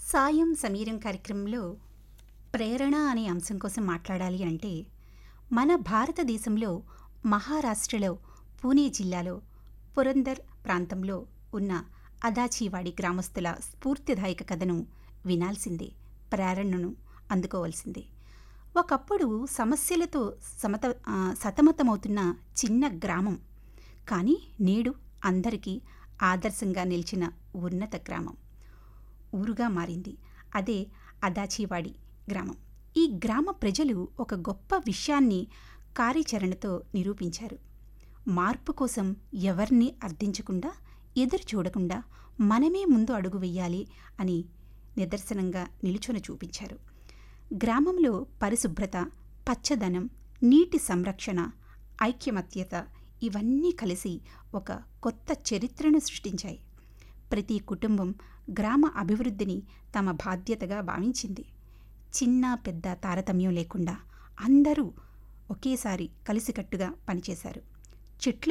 సాయం సమీరం కార్యక్రమంలో ప్రేరణ అనే అంశం కోసం మాట్లాడాలి అంటే మన భారతదేశంలో మహారాష్ట్రలో పూణే జిల్లాలో పురందర్ ప్రాంతంలో ఉన్న అదాచీవాడి గ్రామస్తుల స్ఫూర్తిదాయక కథను వినాల్సిందే ప్రేరణను అందుకోవాల్సిందే ఒకప్పుడు సమస్యలతో సమత ఆ, సతమతమవుతున్న చిన్న గ్రామం కానీ నేడు అందరికీ ఆదర్శంగా నిలిచిన ఉన్నత గ్రామం ఊరుగా మారింది అదే అదాచీవాడి గ్రామం ఈ గ్రామ ప్రజలు ఒక గొప్ప విషయాన్ని కార్యాచరణతో నిరూపించారు మార్పు కోసం ఎవరిని అర్థించకుండా ఎదురు చూడకుండా మనమే ముందు అడుగు వెయ్యాలి అని నిదర్శనంగా నిలుచొని చూపించారు గ్రామంలో పరిశుభ్రత పచ్చదనం నీటి సంరక్షణ ఐక్యమత్యత ఇవన్నీ కలిసి ఒక కొత్త చరిత్రను సృష్టించాయి ప్రతి కుటుంబం గ్రామ అభివృద్ధిని తమ బాధ్యతగా భావించింది చిన్న పెద్ద తారతమ్యం లేకుండా అందరూ ఒకేసారి కలిసికట్టుగా పనిచేశారు చెట్లు